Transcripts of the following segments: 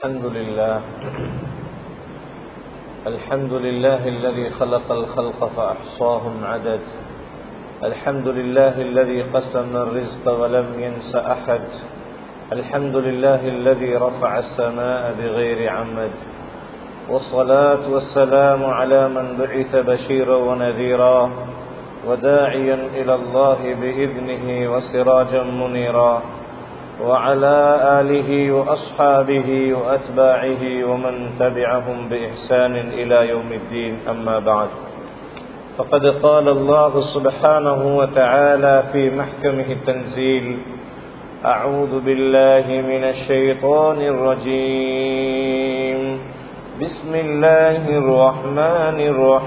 الحمد لله الحمد لله الذي خلق الخلق فأحصاهم عدد الحمد لله الذي قسم الرزق ولم ينس أحد الحمد لله الذي رفع السماء بغير عمد والصلاة والسلام على من بعث بشيرا ونذيرا وداعيا إلى الله بإذنه وسراجا منيرا وعلى آله وأصحابه وأتباعه ومن تبعهم بإحسان إلى يوم الدين أما بعد فقد قال الله سبحانه وتعالى في محكمه التنزيل أعوذ بالله من الشيطان الرجيم بسم الله الرحمن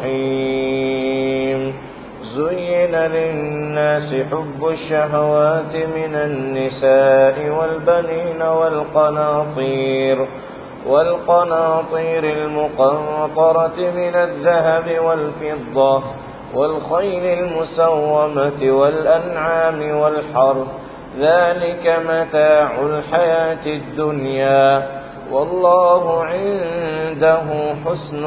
الرحيم زين للناس حب الشهوات من النساء والبنين والقناطير والقناطير المقنطرة من الذهب والفضة والخيل المسومة والأنعام والحرث ذلك متاع الحياة الدنيا والله عنده حسن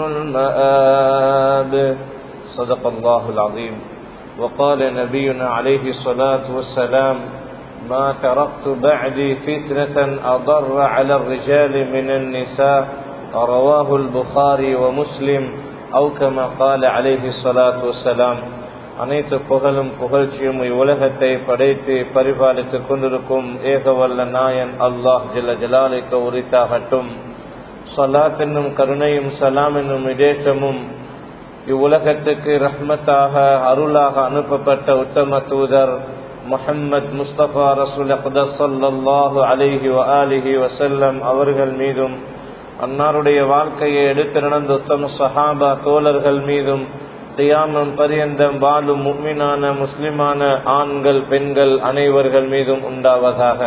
المآب صدق الله العظيم وقال نبينا عليه الصلاة والسلام ما تركت بعدي فتنة أضر على الرجال من النساء رواه البخاري ومسلم أو كما قال عليه الصلاة والسلام அனைத்து புகழும் புகழ்ச்சியும் இவ்வுலகத்தை படைத்து பரிபாலித்துக் கொண்டிருக்கும் ஏகவல்ல நாயன் அல்லாஹ் ஜில்ல ஜலாலிக்க உரித்தாகட்டும் சலாத் என்னும் கருணையும் சலாம் என்னும் இடேற்றமும் இவ்வுலகத்துக்கு ரஹ்மத்தாக அருளாக அனுப்பப்பட்ட உத்தம தூதர் முஹம்மத் முஸ்தபா ரசூல் அக்தல்லாஹு அலிஹி அலிஹி வசல்லம் அவர்கள் மீதும் அன்னாருடைய வாழ்க்கையை எடுத்து நடந்த உத்தம சஹாபா தோழர்கள் மீதும் தியாமம் பரியந்தம் வாழும் முக்மினான முஸ்லிமான ஆண்கள் பெண்கள் அனைவர்கள் மீதும் உண்டாவதாக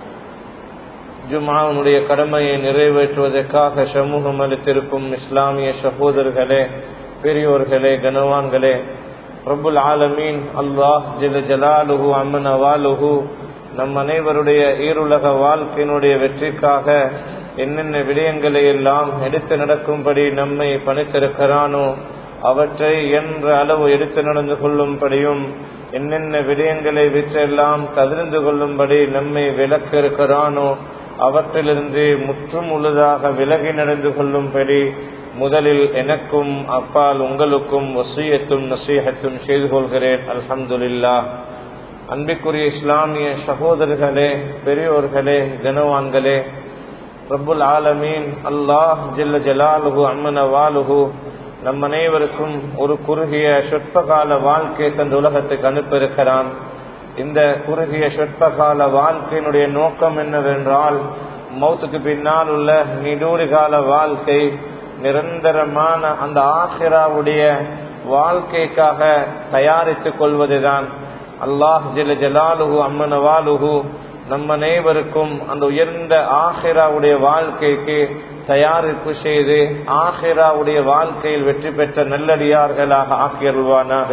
ஜுமாவுடைய கடமையை நிறைவேற்றுவதற்காக சமூகம் அளித்திருக்கும் இஸ்லாமிய சகோதரர்களே பெரியோர்களே கனவான்களே ரபுல் ஆலமீன் அல்லாஹ் ஜில ஜலாலுஹு அம்மன் அவாலுஹு நம் அனைவருடைய ஈருலக வாழ்க்கையினுடைய வெற்றிக்காக என்னென்ன விடயங்களை எல்லாம் எடுத்து நடக்கும்படி நம்மை பணித்திருக்கிறானோ அவற்றை என்ற அளவு எடுத்து நடந்து கொள்ளும்படியும் என்னென்ன விடயங்களை விற்றெல்லாம் தவிர்ந்து கொள்ளும்படி நம்மை விளக்க இருக்கிறானோ அவற்றிலிருந்து முற்றும் முழுதாக விலகி நடந்து கொள்ளும்படி முதலில் எனக்கும் அப்பால் உங்களுக்கும் வசியத்தும் நசீகத்தும் செய்து கொள்கிறேன் அல்ஹம்துல்லா அன்பிற்குரிய இஸ்லாமிய சகோதரர்களே பெரியோர்களே கனவான்களே ரபுல் ஆலமீன் அல்லாஹ் ஜில்ல ஜலாலுஹு அம்மன வாலுஹு நம் அனைவருக்கும் ஒரு குறுகிய சொற்பகால வாழ்க்கை தந்த உலகத்துக்கு அனுப்பியிருக்கிறான் இந்த குறுகிய சொற்பகால வாழ்க்கையினுடைய நோக்கம் என்னவென்றால் மௌத்துக்கு பின்னால் உள்ள நீடூழி கால வாழ்க்கை நிரந்தரமான அந்த ஆசிராவுடைய வாழ்க்கைக்காக தயாரித்துக் கொள்வதுதான் அல்லாஹ் ஜில ஜலாலுஹு அம்மன வாலுஹு நம் அனைவருக்கும் அந்த உயர்ந்த ஆஹிராவுடைய வாழ்க்கைக்கு தயாரிப்பு செய்து ஆஹிராவுடைய வாழ்க்கையில் வெற்றி பெற்ற நல்லடியார்களாக ஆக்கியருள்வானாக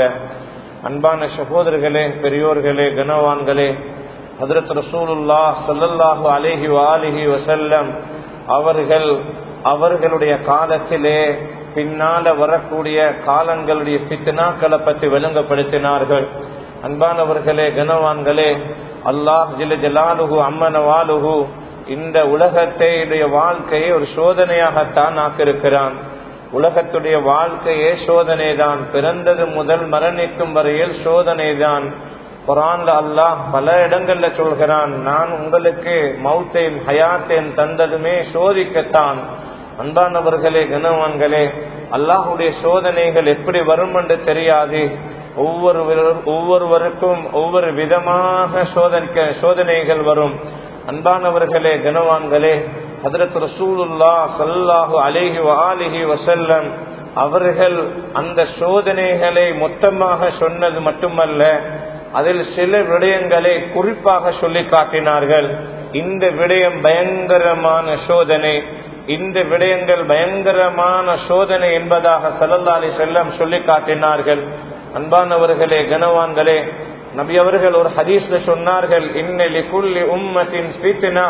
அன்பான சகோதரர்களே பெரியோர்களே கனவான்களே ஹதரத் ரசூலுல்லா சல்லல்லாஹு அலேஹி வாலிஹி வசல்லம் அவர்கள் அவர்களுடைய காலத்திலே பின்னால வரக்கூடிய காலங்களுடைய பித்தனாக்களை பற்றி விளங்கப்படுத்தினார்கள் அன்பானவர்களே கனவான்களே அல்லாஹ் ஜில ஜலாலுகு அம்மனவாலுகு இந்த உலகத்தையுடைய வாழ்க்கையை ஒரு சோதனையாகத்தான் ஆக்கிருக்கிறான் உலகத்துடைய வாழ்க்கையே சோதனை தான் பிறந்தது முதல் மரணிக்கும் வரையில் சோதனை தான் குரான்ல அல்லாஹ் பல இடங்கள்ல சொல்கிறான் நான் உங்களுக்கு மௌத்தையும் ஹயாத்தையும் தந்ததுமே சோதிக்கத்தான் அன்பானவர்களே கனவான்களே அல்லாஹுடைய சோதனைகள் எப்படி வரும் என்று தெரியாது ஒவ்வொரு ஒவ்வொருவருக்கும் ஒவ்வொரு விதமாக சோதனைக்க சோதனைகள் வரும் அன்பானவர்களே கனவான்களே ஹதரத் ரசூலுல்லா சல்லாஹு அலேஹி ஆலிஹி வசல்லம் அவர்கள் அந்த சோதனைகளை மொத்தமாக சொன்னது மட்டுமல்ல அதில் சில விடயங்களை குறிப்பாக சொல்லி காட்டினார்கள் இந்த விடயம் பயங்கரமான சோதனை இந்த விடயங்கள் பயங்கரமான சோதனை என்பதாக சல்லல்லா அலி செல்லம் சொல்லி காட்டினார்கள் அன்பானவர்களே கனவான்களே நபி அவர்கள் ஒரு ஹதீஸ்ல சொன்னார்கள் இன்னலி குல்லி உம்மத்தின் ஸ்பித்னா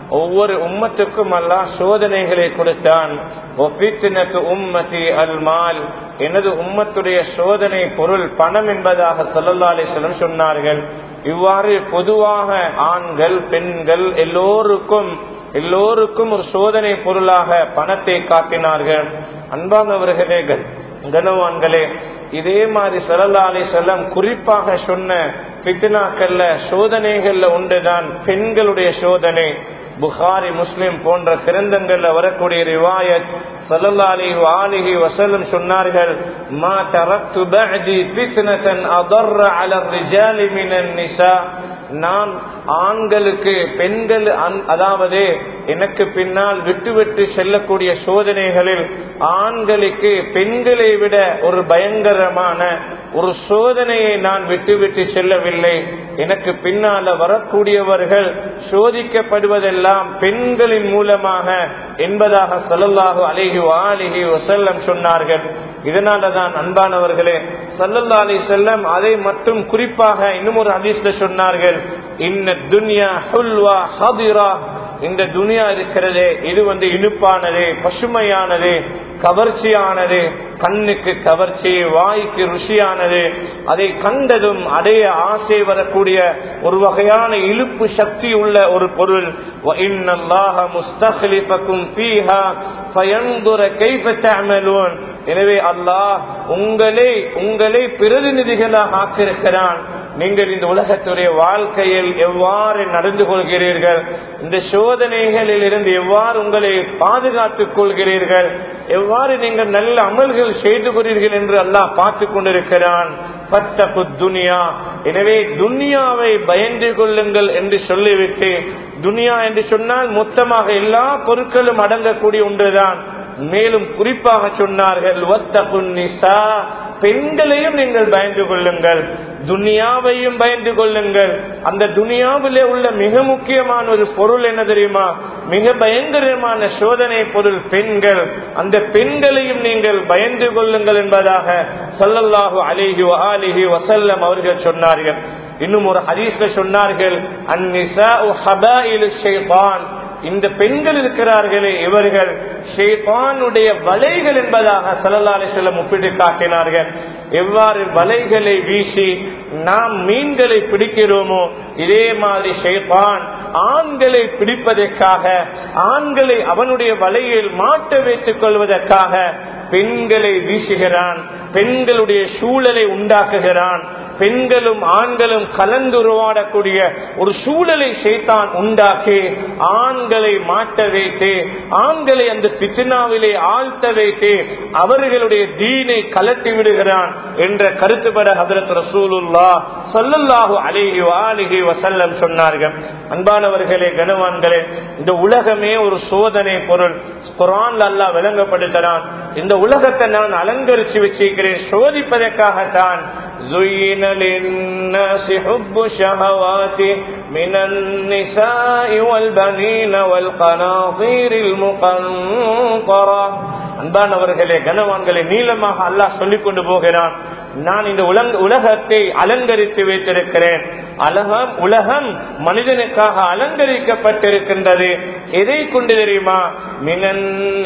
ஒவ்வொரு உம்மத்துக்கும் அல்லாஹ் சோதனைகளை கொடுத்தான் உம்மதி அல்மால் எனது உம்மத்துடைய சோதனை பொருள் பணம் என்பதாக சொல்லல்லா அலிஸ்லம் சொன்னார்கள் இவ்வாறு பொதுவாக ஆண்கள் பெண்கள் எல்லோருக்கும் எல்லோருக்கும் ஒரு சோதனை பொருளாக பணத்தை காட்டினார்கள் அன்பானவர்களே கனவான்களே இதே மாதிரி சல்லா அலி செல்லம் குறிப்பாக சொன்ன பித்னாக்கள்ல சோதனைகள்ல ஒன்றுதான் பெண்களுடைய சோதனை புகாரி முஸ்லிம் போன்ற கிரந்தங்கள்ல வரக்கூடிய ரிவாயத் சல்லல்லாஹி வாலிஹி வஸல்லம் சொன்னார்கள் மா தரக்து பஅதி ஃபித்னதன் அதர்ர அலா ரிஜாலி மினன் நிசா நான் ஆண்களுக்கு பெண்கள் அதாவது எனக்கு பின்னால் விட்டு விட்டு செல்லக்கூடிய சோதனைகளில் ஆண்களுக்கு பெண்களை விட ஒரு பயங்கரமான ஒரு சோதனையை நான் விட்டு விட்டு செல்லவில்லை எனக்கு பின்னால வரக்கூடியவர்கள் சோதிக்கப்படுவதெல்லாம் பெண்களின் மூலமாக என்பதாக சொல்லல்லாஹு அலிஹி வாலிஹி வசல்லம் சொன்னார்கள் இதனாலதான் அன்பானவர்களே சல்லல்லா அலி செல்லம் அதை மட்டும் குறிப்பாக இன்னும் ஒரு ஹதீஸ்ல சொன்னார்கள் இன்ன துன்யா ஹுல்வா ஹதிரா இந்த துனியா இருக்கிறதே இது வந்து இனிப்பானது பசுமையானது கவர்ச்சியானது கண்ணுக்கு கவர்ச்சி வாய்க்கு ருசியானது அதை கண்டதும் அடைய ஆசை வரக்கூடிய ஒரு வகையான இழுப்பு சக்தி உள்ள ஒரு பொருள் எனவே அல்லாஹ் உங்களை உங்களை பிரதிநிதிகளாக ஆக்கியிருக்கிறான் நீங்கள் இந்த உலகத்துடைய வாழ்க்கையில் எவ்வாறு நடந்து கொள்கிறீர்கள் இந்த சோதனைகளில் இருந்து எவ்வாறு உங்களை பாதுகாத்துக் கொள்கிறீர்கள் எவ்வாறு நீங்கள் நல்ல அமல்கள் செய்து கொள்கிறீர்கள் என்று அல்லாஹ் பார்த்து கொண்டிருக்கிறான் பத்தகு துனியா எனவே துனியாவை பயந்து கொள்ளுங்கள் என்று சொல்லிவிட்டு துனியா என்று சொன்னால் மொத்தமாக எல்லா பொருட்களும் அடங்கக்கூடிய ஒன்றுதான் மேலும் குறிப்பாக சொன்னார்கள் பெண்களையும் நீங்கள் பயந்து கொள்ளுங்கள் துனியாவையும் பயந்து கொள்ளுங்கள் அந்த துனியாவிலே உள்ள மிக முக்கியமான ஒரு பொருள் என்ன தெரியுமா மிக பயங்கரமான சோதனை பொருள் பெண்கள் அந்த பெண்களையும் நீங்கள் பயந்து கொள்ளுங்கள் என்பதாக சொல்லல்லாஹு அலிஹி அலிஹி வசல்லம் அவர்கள் சொன்னார்கள் இன்னும் ஒரு ஹதீஸ்ல சொன்னார்கள் அந்நிசா இந்த பெண்கள் இருக்கிறார்களே இவர்கள் ஷேபானுடைய வலைகள் என்பதாக சல்லல்லாலே செல்லம் ஒப்பிட்டு காட்டினார்கள் எவ்வாறு வலைகளை வீசி நாம் மீன்களை பிடிக்கிறோமோ இதே மாதிரி ஷேபான் ஆண்களை பிடிப்பதற்காக ஆண்களை அவனுடைய வலையில் மாட்ட வைத்துக் கொள்வதற்காக பெண்களை வீசுகிறான் பெண்களுடைய சூழலை உண்டாக்குகிறான் பெண்களும் ஆண்களும் கலந்துருவாடக்கூடிய ஒரு சூழலை சேத்தான் உண்டாக்கி ஆண்களை மாட்ட வைத்து ஆண்களை அந்த பித்னாவிலே ஆழ்த்த வைத்து அவர்களுடைய தீனை கலட்டி விடுகிறான் என்ற கருத்துப்பட ஹதரத் ரசூலுல்லா சொல்லல்லாஹு அலிஹி வாலிஹி வசல்லம் சொன்னார்கள் அன்பானவர்களே கனவான்களே இந்த உலகமே ஒரு சோதனை பொருள் குரான் அல்லாஹ் விளங்கப்படுத்துறான் இந்த உலகத்தை நான் அலங்கரிச்சு வச்சிருக்கிறேன் சோதிப்பதற்காகத்தான் زين للناس حب الشهوات من النساء والبنين والقناطير المقنطرة அன்பானவர்களே கனவான்களை நீளமாக அல்லாஹ் சொல்லிக் கொண்டு போகிறான் நான் இந்த உலகத்தை அலங்கரித்து வைத்திருக்கிறேன் அலகம் உலகம் மனிதனுக்காக அலங்கரிக்கப்பட்டிருக்கின்றது எதை கொண்டு தெரியுமா மினன்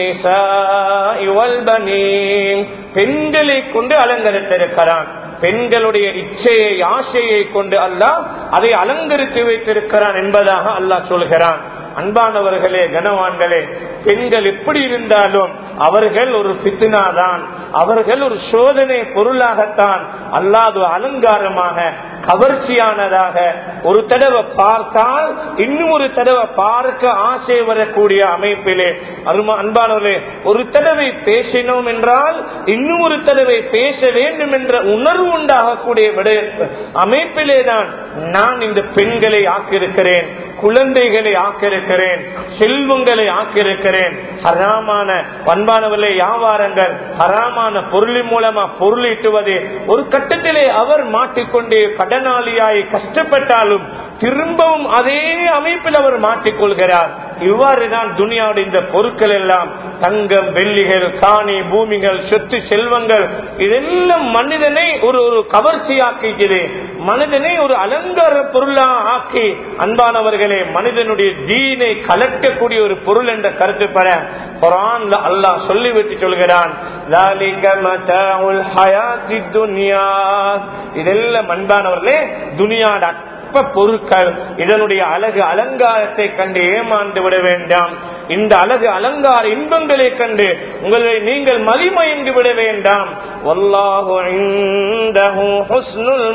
பெண்களை கொண்டு அலங்கரித்திருக்கிறான் பெண்களுடைய இச்சையை ஆசையை கொண்டு அல்லாஹ் அதை அலங்கரித்து வைத்திருக்கிறான் என்பதாக அல்லாஹ் சொல்கிறான் அன்பானவர்களே கனவான்களே பெண்கள் எப்படி இருந்தாலும் அவர்கள் ஒரு பித்னா தான் அவர்கள் ஒரு சோதனை பொருளாகத்தான் அல்லாது அலங்காரமாக கவர்ச்சியானதாக ஒரு தடவை பார்த்தால் இன்னும் ஒரு தடவை பார்க்க ஆசை வரக்கூடிய அமைப்பிலே அருமா அன்பானவர்களே ஒரு தடவை பேசினோம் என்றால் இன்னும் ஒரு தடவை பேச வேண்டும் என்ற உணர்வு உண்டாகக்கூடிய விட அமைப்பிலே தான் நான் இந்த பெண்களை ஆக்கியிருக்கிறேன் குழந்தைகளை ஆக்கியிருக்கிறேன் செல்வங்களை ஆக்கியிருக்கிறேன் ஹராமான பண்பானவர்களே வியாபாரங்கள் ஹராமான பொருளின் மூலமா பொருள் ஈட்டுவது ஒரு கட்டத்திலே அவர் மாட்டிக்கொண்டு கடனாளியாய் கஷ்டப்பட்டாலும் திரும்பவும் அதே அமைப்பில் அவர் மாட்டிக்கொள்கிறார் இவ்வாறுதான் துனியாவுடைய இந்த பொருட்கள் எல்லாம் தங்கம் வெள்ளிகள் காணி பூமிகள் சொத்து செல்வங்கள் இதெல்லாம் மனிதனை ஒரு ஒரு கவர்ச்சியாக்கிக்குது மனிதனை ஒரு அலங்கார பொருளா ஆக்கி அன்பானவர்களே மனிதனுடைய தீனை கலக்கக்கூடிய ஒரு பொருள் என்ற கருத்து பெற குரான்ல அல்லாஹ் சொல்லிவிட்டு சொல்கிறான் ذَلِكَ مَتَاعُ الْحَيَاةِ الدُّنْيَا இதெல்லாம் அன்பானவர்களே துனியாட அற்ப பொருட்கள் இதனுடைய அழகு அலங்காரத்தை கண்டு ஏமாந்து விட வேண்டாம் இந்த அழகு அலங்கார இன்பங்களை கண்டு உங்களை நீங்கள் மதிமயங்கி விட வேண்டாம் வல்லாஹு இந்தஹு ஹுஸ்னுல்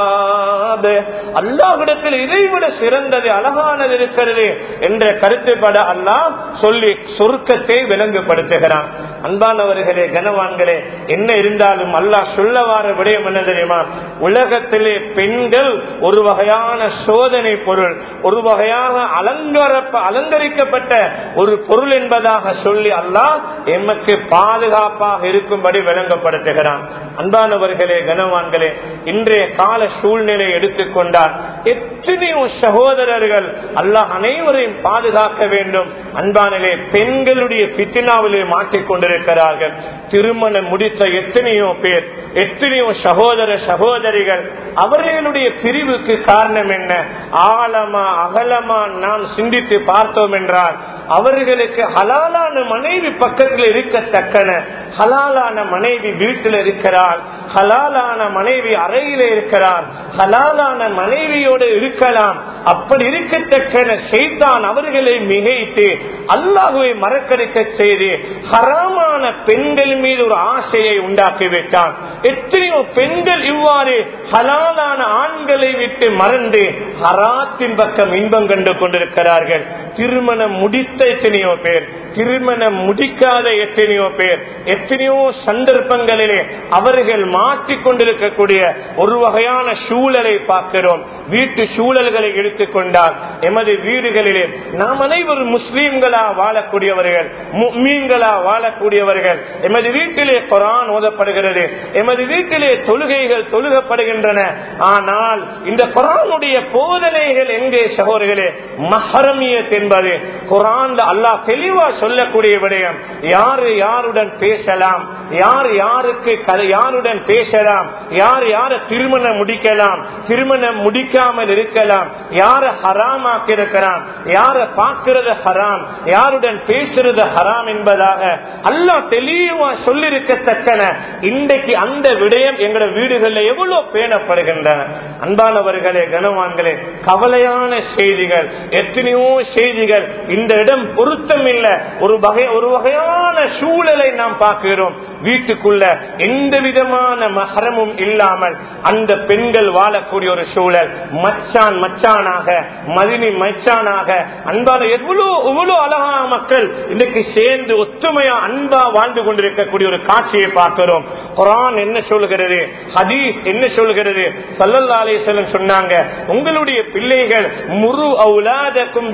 மாப் அல்லாஹ்விடத்தில் இதைவிட சிறந்தது அழகானது இருக்கிறது என்ற கருத்துப்பட அல்லாஹ் சொல்லி சொர்க்கத்தை விளங்குபடுத்துகிறான் அன்பானவர்களே கனவான்களே என்ன இருந்தாலும் அல்லாஹ் சொல்ல வார விடயம் என்ன தெரியுமா உலகத்திலே பெண்கள் ஒரு வகையான சோதனை பொருள் ஒரு வகையாக அலங்கார அலங்கரிக்கப்பட்ட ஒரு பொருள் என்பதாக சொல்லி அல்லாஹ் எமக்கு பாதுகாப்பாக இருக்கும்படி விளங்கப்படுத்துகிறான் அன்பானவர்களே கனவான்களே இன்றைய கால சூழ்நிலை எடுத்துக்கொண்டால் எத்தனையோ சகோதரர்கள் அல்லாஹ் அனைவரையும் பாதுகாக்க வேண்டும் அன்பானிலே பெண்களுடைய பித்தினாவிலே மாட்டிக்கொண்டிருக்கிறார்கள் திருமணம் முடித்த எத்தனையோ பேர் எத்தனையோ சகோதர சகோதரிகள் அவர்களுடைய பிரிவுக்கு காரணம் என்ன ஆழமா அகலமா நாம் சிந்தித்து பார்த்தோம் என்றால் அவர்களுக்கு ஹலாலான மனைவி பக்கத்தில் இருக்கத்தக்கன ஹலாலான மனைவி வீட்டில் இருக்கிறார் ஹலாலான மனைவி அறையில இருக்கிறார் ஹலாலான மனைவியோடு இருக்கலாம் அப்படி இருக்கத்தக்கன செய்தான் அவர்களை மிகைத்து அல்லாஹுவை மறக்கடிக்க செய்து ஹராமான பெண்கள் மீது ஒரு ஆசையை உண்டாக்கிவிட்டான் எத்தனையோ பெண்கள் இவ்வாறு ஹலாலான ஆண்களை விட்டு மறந்து ஹராத்தின் பக்கம் இன்பம் கண்டு கொண்டிருக்கிறார்கள் திருமணம் முடித்த எத்தனையோ பேர் திருமணம் முடிக்காத எத்தனையோ பேர் எத்தனையோ சந்தர்ப்பங்களிலே அவர்கள் மாற்றிக்கொண்டிருக்கக்கூடிய ஒரு வகையான சூழலை பார்க்கிறோம் வீட்டு சூழல்களை எடுத்துக்கொண்டால் எமது வீடுகளிலே நாம் அனைவரும் முஸ்லீம்களா வாழக்கூடியவர்கள் மீன்களா வாழக்கூடியவர்கள் எமது வீட்டிலே குரான் ஓதப்படுகிறது எமது வீட்டிலே தொழுகைகள் தொழுகப்படுகின்றன ஆனால் இந்த குரானுடைய போதனைகள் எங்கே சகோதரர்களே மஹரமியத் என்பது குரான் அல்லாஹ் தெளிவா சொல்லக்கூடிய விடயம் யாரு யாருடன் பேசலாம் யார் யாருக்கு யாருடன் பேசலாம் யார் யார திருமணம் முடிக்கலாம் திருமணம் முடிக்காமல் இருக்கலாம் யார ஹராமாக்கி இருக்கிறான் யார பார்க்கிறது ஹராம் யாருடன் பேசுறது ஹராம் என்பதாக அல்லாஹ் தெளிவா சொல்லிருக்கத்தக்கன இன்றைக்கு அந்த விடயம் எங்களோட வீடுகளில் எவ்வளவு பேணப்படுகின்றன அன்பானவர்களே கனவான்களே கவலையான செய்திகள் எத்தனையோ செய்திகள் இந்த இடம் பொருத்தம் இல்லை ஒரு வகை ஒரு வகையான சூழலை நாம் பார்க்கிறோம் வீட்டுக்குள்ள எந்த விதமான மகரமும் இல்லாமல் அந்த பெண்கள் வாழக்கூடிய ஒரு சூழல் மச்சான் மச்சானாக மதினி மச்சானாக அன்பான எவ்வளவு எவ்வளவு அழகான மக்கள் இன்னைக்கு சேர்ந்து ஒத்துமையா அன்பா வாழ்ந்து கொண்டிருக்கக்கூடிய ஒரு காட்சியை பார்க்கிறோம் குரான் என்ன சொல்கிறது ஹதீஸ் என்ன சொல்கிறது சல்லல்லா அலிஸ்லம் சொன்னாங்க உங்களுடைய பிள்ளைகள் முரு அவுலாதக்கும்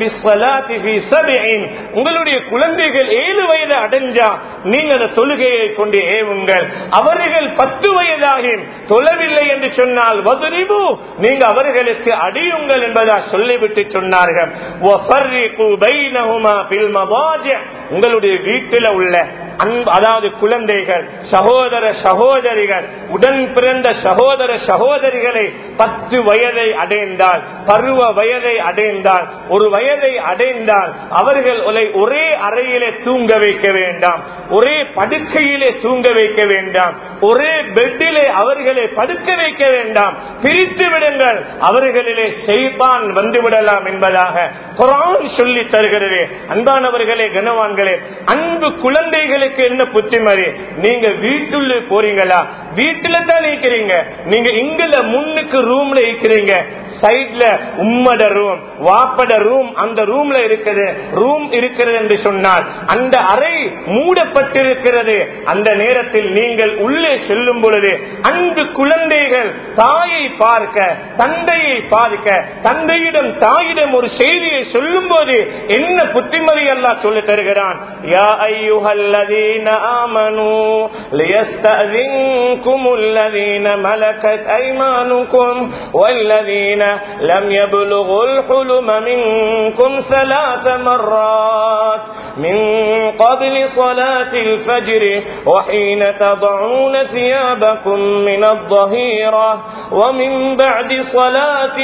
உங்களுடைய குழந்தைகள் ஏழு வயது அடைஞ்சா நீங்க அந்த தொழுகையை கொண்டு ஏவுங்கள் அவர்கள் பத்து வயதாகி தொழவில்லை என்று சொன்னால் வதுரிபு நீங்க அவர்களுக்கு அடியுங்கள் என்பதா சொல்லிவிட்டு சொன்னார்கள் உங்களுடைய வீட்டில் உள்ள அதாவது குழந்தைகள் சகோதர சகோதரிகள் உடன் பிறந்த சகோதர சகோதரிகளை பத்து வயதை அடைந்தால் பருவ வயதை அடைந்தால் ஒரு வயதை அடைந்தால் அவர்கள் ஒரே அறையிலே தூங்க வைக்க வேண்டாம் ஒரே படுக்கையிலே தூங்க வைக்க வேண்டாம் ஒரே பெட்டிலே அவர்களை படுக்க வைக்க வேண்டாம் பிரித்து விடுங்கள் அவர்களிலே செய்தான் வந்து விடலாம் என்பதாக குரான் சொல்லி தருகிறது அன்பானவர்களே கனவான்களே அன்பு குழந்தைகளுக்கு என்ன புத்திமதி நீங்க வீட்டுள்ள போறீங்களா வீட்டுல தான் இருக்கிறீங்க நீங்க இங்குல முன்னுக்கு ரூம்ல இருக்கிறீங்க சைட்ல உம்மட ரூம் வாப்பட ரூம் அந்த ரூம்ல இருக்குது ரூம் இருக்கிறது என்று சொன்னால் அந்த அறை மூடப்பட்டிருக்கிறது அந்த நேரத்தில் நீங்கள் உள்ளே செல்லும் பொழுது அன்பு குழந்தைகள் தாயை பார்க்க தந்தையை பார்க்க தந்தையிடம் தாயிடம் ஒரு செய்தியை சொல்லும் போது என்ன புத்திமதி எல்லாம் சொல்லி தருகிறான் யா ஐயுஹல்லதீன ஆமனு லியஸ்தஅذنكم الذين ملكت ايمانكم والذين لم يبلغوا الحلم منكم ثلاث مرات من قبل صلاة الفجر وحين تضعون ثيابكم من الظهيرة ومن بعد صلاة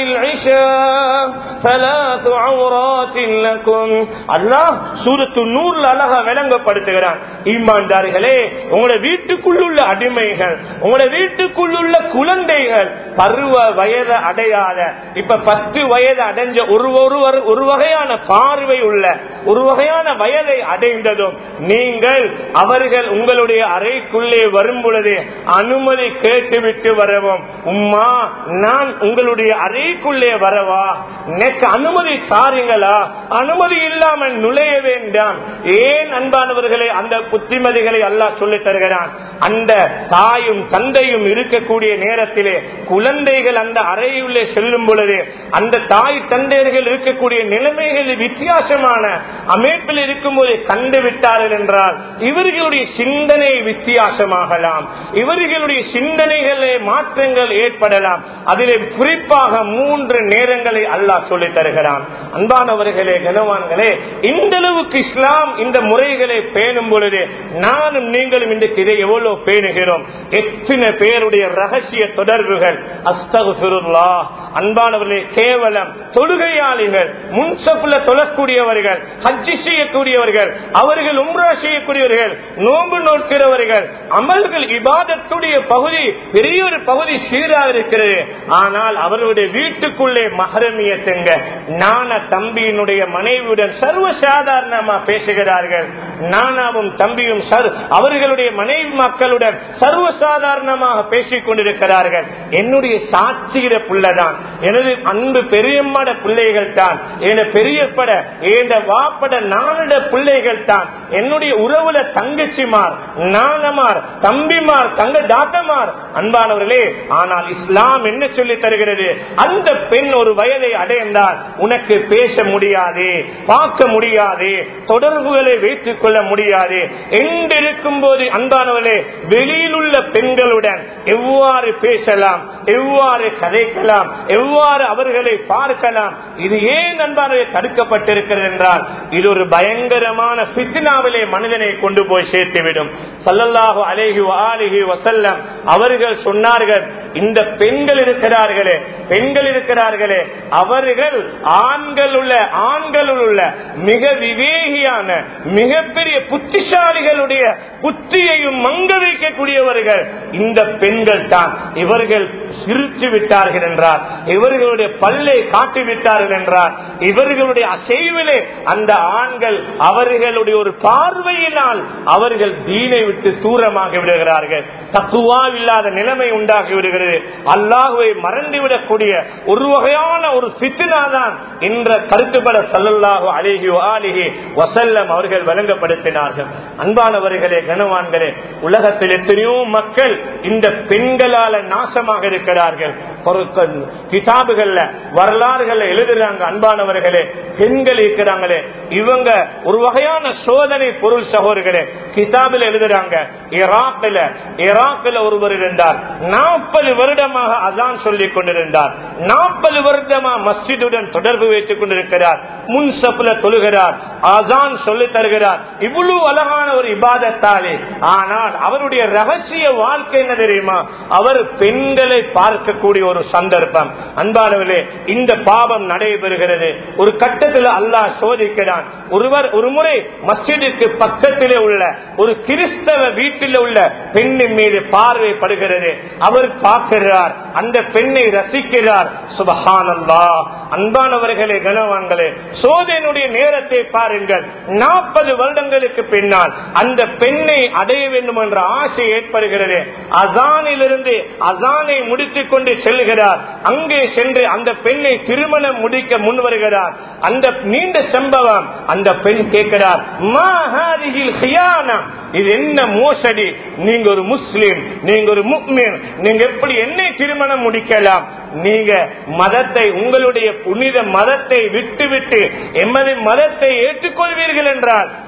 العشاء ثلاث عورات لكم அல்லாஹ் சூரத்து நூறுல அழகா விளங்கப்படுத்துகிறான் ஈமான்தார்களே உங்களோட வீட்டுக்குள்ளுள்ள அடிமைகள் உங்களோட வீட்டுக்குள்ளுள்ள குழந்தைகள் பருவ வயது அடையாத இப்ப பத்து வயது அடைஞ்ச ஒரு ஒருவர் ஒரு வகையான பார்வை உள்ள ஒரு வகையான வயதை அடைந்ததும் நீங்கள் அவர்கள் உங்களுடைய அறைக்குள்ளே வரும் பொழுது அனுமதி கேட்டுவிட்டு வரவும் உம்மா நான் உங்களுடைய அறைக்குள்ளே வரவா எனக்கு அனுமதி தாருங்களா அனுமதி இல்லாமல் நுழைய வேண்டாம் ஏன் அன்பானவர்களே அந்த புத்திமதிகளை அல்லாஹ் சொல்லித் தருகிறான் அந்த தாயும் தந்தையும் இருக்கக்கூடிய நேரத்திலே குழந்தைகள் அந்த அறையுள்ளே செல்லும் பொழுது அந்த தாய் தந்தையர்கள் இருக்கக்கூடிய நிலைமைகள் வித்தியாசமான அமைப்பில் இருக்கும்போது கண்டு விட்டார்கள் என்றால் இவர்களுடைய சிந்தனை வித்தியாசமாகலாம் இவர்களுடைய சிந்தனைகளே மாற்றங்கள் ஏற்படலாம் அதிலே குறிப்பாக மூன்று நேரங்களை அல்லாஹ் சொல்லித் தருகிறான் அன்பானவர்களே கனவான்களே இந்த அளவுக்கு இஸ்லாம் இந்த முறைகளை பேணும் பொழுது நானும் நீங்களும் இன்றைக்கு இதை எவ்வளவு பேணுகிறோம் எத்தனை பேருடைய ரகசிய தொடர்புகள் அஸ்தகுல்லா அன்பானவர்களே கேவலம் தொழுகையாளிகள் முன்சப்புல தொழக்கூடியவர்கள் ஹஜ்ஜி செய்யக்கூடியவர்கள் அவர்கள் உம்ரா செய்யக்கூடியவர்கள் நோன்பு நோக்கிறவர்கள் அமல்கள் இபாதத்துடைய பகுதி பெரிய ஒரு பகுதி சீராக இருக்கிறது ஆனால் அவருடைய வீட்டுக்குள்ளே மகரமியத்துங்க நான தம்பியினுடைய மனைவியுடன் சர்வ சாதாரணமா பேசுகிறார்கள் நானாவும் தம்பியும் சர்- அவர்களுடைய மனைவி மக்களுடன் சர்வ சாதாரணமாக பேசிக் கொண்டிருக்கிறார்கள் என்னுடைய சாட்சிகிற புள்ளதான் எனது அன்பு பெரியம்மட பிள்ளைகள் தான் என பெரியப்பட என் வாப்பட நானிட பிள்ளைகள் தான் என்னுடைய உறவுல தங்கச்சிமார் நானமார் தம்பிமார் தங்க தாத்தமார் அன்பானவர்களே ஆனால் இஸ்லாம் என்ன சொல்லி தருகிறது அந்த பெண் ஒரு வயதை அடைந்தால் உனக்கு பேச முடியாது பார்க்க முடியாது தொடர்புகளை வைத்துக் கொள்ள முடியாது என்றிருக்கும் போது அன்பானவர்களே வெளியில் உள்ள பெண்களுடன் எவ்வாறு பேசலாம் எவ்வாறு கதைக்கலாம் எவ்வாறு அவர்களை பார்க்கலாம் இது ஏன் அன்பானவை தடுக்கப்பட்டிருக்கிறது என்றால் இது ஒரு பயங்கரமான பித்னாவிலே மனிதனை கொண்டு போய் சேர்த்துவிடும் சல்லல்லாஹு அலைஹி ஆலிஹி வசல்லம் அவர்கள் சொன்னார்கள் இந்த பெண்கள் இருக்கிறார்களே பெண்கள் இருக்கிறார்களே அவர்கள் ஆண்கள் உள்ள ஆண்கள் உள்ள மிக விவேகியான மிகப்பெரிய புத்திசாலிகளுடைய புத்தியையும் மங்க வைக்கக்கூடியவர்கள் இந்த பெண்கள் தான் இவர்கள் சிரித்து விட்டார்கள் என்றார் இவர்களுடைய பல்லை காட்டி விட்டார்கள் என்றார் இவர்களுடைய அசைவிலே அந்த ஆண்கள் அவர்களுடைய ஒரு பார்வையினால் அவர்கள் தீனை விட்டு தூரமாகி விடுகிறார்கள் தக்குவா இல்லாத நிலைமை உண்டாகி விடுகிறது அல்லாஹுவை மறந்துவிடக்கூடிய ஒரு வகையான ஒரு சித்தினா தான் என்ற கருத்துப்பட சல்லல்லாஹு அலிஹி ஆலிஹி வசல்லம் அவர்கள் வழங்கப்படுத்தினார்கள் அன்பானவர்களே கனவான்களே உலகத்தில் எத்தனையோ மக்கள் இந்த பெண்களால நாசமாக இருக்கிறார்கள் ஒரு க- கிதாபுகள்ல வரலாறுகள்ல எழுதுறாங்க அன்பானவர்களே பெண்கள் இருக்கிறாங்களே இவங்க ஒரு வகையான சோதனை பொருள் சகோதரர்களே கிதாபில் எழுதுறாங்க ஈராக்ல ஈராக்ல ஒருவர் இருந்தார் நாற்பது வருடமாக அதான் சொல்லிக் கொண்டிருந்தார் நாற்பது வருடமா மஸ்ஜிதுடன் தொடர்பு வைத்துக் கொண்டிருக்கிறார் முன்சப்புல தொழுகிறார் அதான் சொல்லி தருகிறார் இவ்வளவு அழகான ஒரு இபாதத்தாலே ஆனால் அவருடைய ரகசிய வாழ்க்கை என்ன தெரியுமா அவர் பெண்களை பார்க்கக்கூடிய ஒரு சந்தர்ப்பம் அன்பானவர்களே இந்த பாவம் நடைபெறுகிறது ஒரு கட்டத்தில் அல்லாஹ் சோதிக்கிறான் ஒருவர் ஒரு முறை மஸ்ஜிதுக்கு பக்கத்திலே உள்ள ஒரு கிறிஸ்தவ வீட்டில் உள்ள பெண்ணின் மீது பார்வைப்படுகிறது அவர் பார்க்கிறார் அந்த பெண்ணை ரசிக்கிறார் சுபஹானல்லா அன்பானவர்களே கனவான்களே சோதனையுடைய நேரத்தை பாருங்கள் நாற்பது வருடங்களுக்கு பின்னால் அந்த பெண்ணை அடைய வேண்டும் என்ற ஆசை ஏற்படுகிறது அசானிலிருந்து அசானை முடித்துக் கொண்டு செல்கிறார் அங்கே சென்று அந்த பெண்ணை திருமணம் முடிக்க முன் வருகிறார் அந்த நீண்ட சம்பவம் அந்த பெண் கேட்கிறார் "மா ஹாதிஹில் ஹியானா?" இது என்ன மோசடி நீங்க ஒரு முஸ்லிம் நீங்க ஒரு முக்மீன் நீங்க எப்படி என்னை திருமணம் முடிக்கலாம் நீங்க மதத்தை உங்களுடைய புனித மதத்தை விட்டுவிட்டு எமது மதத்தை ஏற்றுக்கொள்வீர்கள் என்றால்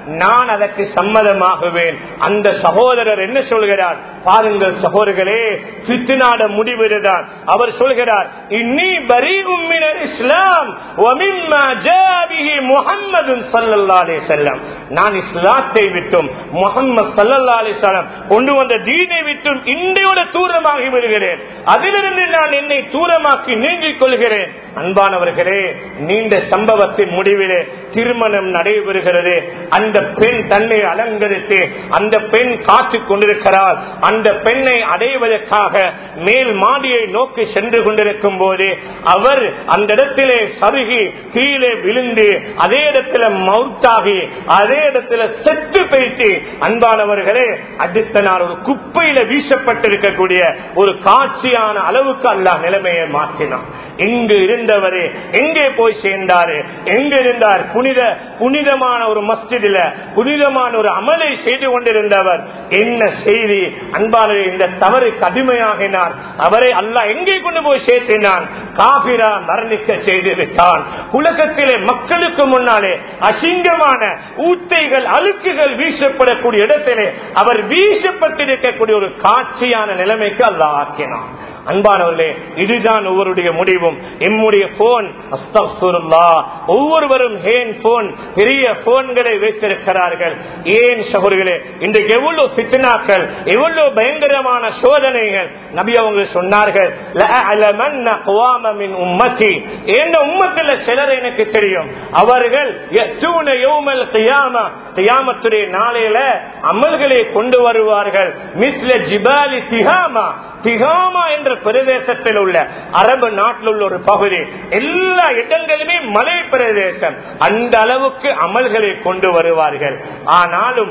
நான் அதற்கு சம்மதமாகுவேன் அந்த சகோதரர் என்ன சொல்கிறார் பாருங்கள் சகோதரர்களே பித்துநாட முடிவுதான் அவர் சொல்கிறார் இன்னி பரி உம்மினர் இஸ்லாம் முகம்மது சல்லல்லா அலே செல்லம் நான் இஸ்லாத்தை விட்டும் முகம்மது சல்லல்லா அலே செல்லம் கொண்டு வந்த தீனை விட்டும் இன்றையோட தூரமாகி விடுகிறேன் அதிலிருந்து நான் என்னை தூரமாக்கி நீங்கிக் கொள்கிறேன் அன்பானவர்களே நீண்ட சம்பவத்தின் முடிவிலே திருமணம் நடைபெறுகிறது அந்த பெண் தன்னை அலங்கரித்து அந்த பெண் காத்து கொண்டிருக்கிறார் அந்த பெண்ணை அடைவதற்காக மேல் மாடியை நோக்கி சென்று கொண்டிருக்கும் போது அவர் அந்த இடத்திலே சருகி கீழே விழுந்து அதே இடத்துல மவுத்தாகி அதே இடத்துல செத்து போயிட்டு அன்பானவர்களே அடுத்த நாள் ஒரு குப்பையில வீசப்பட்டிருக்கக்கூடிய ஒரு காட்சியான அளவுக்கு அல்ல நிலைமையை மாற்றினான் எங்கு இருந்தவரே எங்கே போய் சேர்ந்தாரு எங்க இருந்தார் புனித புனிதமான ஒரு மஸ்ஜிதில புனிதமான ஒரு அமலை செய்து கொண்டிருந்தவர் என்ன செய்தி அன்பாளர் இந்த தவறு கடுமையாகினார் அவரை அல்ல எங்கே கொண்டு போய் சேர்த்தினான் காபிரா மரணிக்க செய்து விட்டான் உலகத்திலே மக்களுக்கு முன்னாலே அசிங்கமான ஊத்தைகள் அழுக்குகள் வீசப்படக்கூடிய இடத்திலே அவர் வீசப்பட்டிருக்கக்கூடிய ஒரு காட்சியான நிலைமைக்கு அல்ல ஆக்கினான் அன்பானவர்களே இதுதான் ஒவ்வொருடைய முடிவும் எம்முடைய போன் ஒவ்வொருவரும் ஹேன் போன் பெரிய போன்களை வைத்திருக்கிறார்கள் ஏன் சகோதரர்களே இன்றைக்கு எவ்வளவு பித்னாக்கள் எவ்வளவு பயங்கரமான சோதனைகள் நபி அவங்க சொன்னார்கள் உம்மத்தி என்ன உம்மத்தில் சிலர் எனக்கு தெரியும் அவர்கள் தியாமத்துடைய நாளையில அமல்களை கொண்டு வருவார்கள் மிஸ்ல ஜிபாலி திகாமா திகாமா என்ற பிரதேசத்தில் உள்ள அரபு நாட்டில் உள்ள ஒரு பகுதி எல்லா இடங்களுமே மலை பிரதேசம் அந்த அளவுக்கு அமல்களை கொண்டு வருவார்கள் ஆனாலும்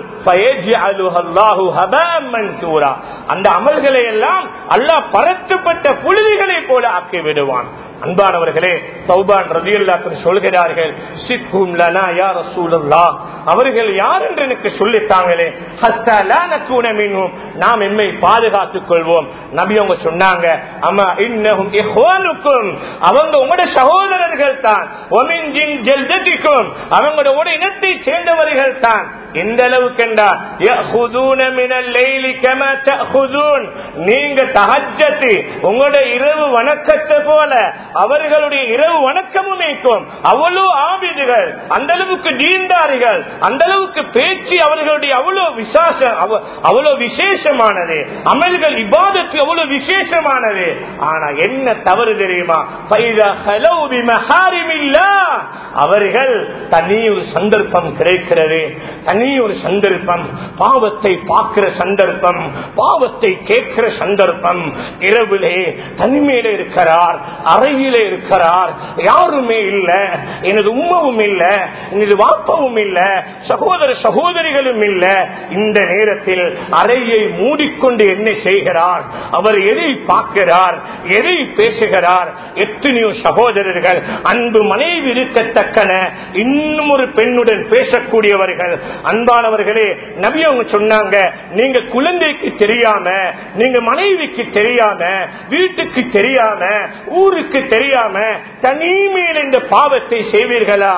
அந்த அமல்களை எல்லாம் அல்லாஹ் பரத்துப்பட்ட புழுதிகளை போல ஆக்கி விடுவான் அன்பானவர்களே சௌபான் ரதியுல்லாத்து சொல்கிறார்கள் சிக்கும் லனா யா ரசூலுல்லா அவர்கள் யார் என்று எனக்கு சொல்லித்தாங்களே ஹத்தா லா நகூன மின்ஹும் நாம் எம்மை பாதுகாத்துக் கொள்வோம் நபி அவங்க சொன்னாங்க அம்மா இன்னஹும் இஹ்வானுக்கும் அவங்க உங்களுடைய சகோதரர்கள் தான் ஒமின் ஜின் ஜல்தத்திக்கும் அவங்களோட இனத்தை சேர்ந்தவர்கள் தான் எந்த அளவுக்கு நீங்க தகஜத்து உங்களுடைய இரவு வணக்கத்தை போல அவர்களுடைய இரவு வணக்கமும் இருக்கும் அவ்வளவு ஆபிதுகள் அந்த அளவுக்கு நீண்டார்கள் அந்த அளவுக்கு பேச்சு அவர்களுடைய அவ்வளவு விசாசம் அவ்வளவு விசேஷமானது அமல்கள் இபாதத்து அவ்வளவு விசேஷமானது ஆனா என்ன தவறு தெரியுமா அவர்கள் தனி ஒரு சந்தர்ப்பம் கிடைக்கிறது தனி ஒரு சந்தர்ப்பம் பாவத்தை பார்க்கிற சந்தர்ப்பம் பாவத்தை கேட்கிற சந்தர்ப்பம் இரவிலே தனிமையில இருக்கிறார் அறையில இருக்கிறார் யாருமே இல்ல எனது உம்மவும் இல்ல எனது வாப்பவும் இல்ல சகோதர சகோதரிகளும் இல்ல இந்த நேரத்தில் அறையை மூடிக்கொண்டு என்ன செய்கிறார் அவர் எதை பார்க்கிறார் எதை பேசுகிறார் எத்தனையோ சகோதரர்கள் அன்பு மனைவி இருக்கத்தக்கன இன்னும் ஒரு பெண்ணுடன் பேசக்கூடியவர்கள் அன்பானவர்களே நபி அவங்க சொன்னாங்க நீங்க குழந்தைக்கு தெரியாம நீங்க மனைவிக்கு தெரியாம வீட்டுக்கு தெரியாம ஊருக்கு தெரியாம தனிமையில் இந்த பாவத்தை செய்வீர்களா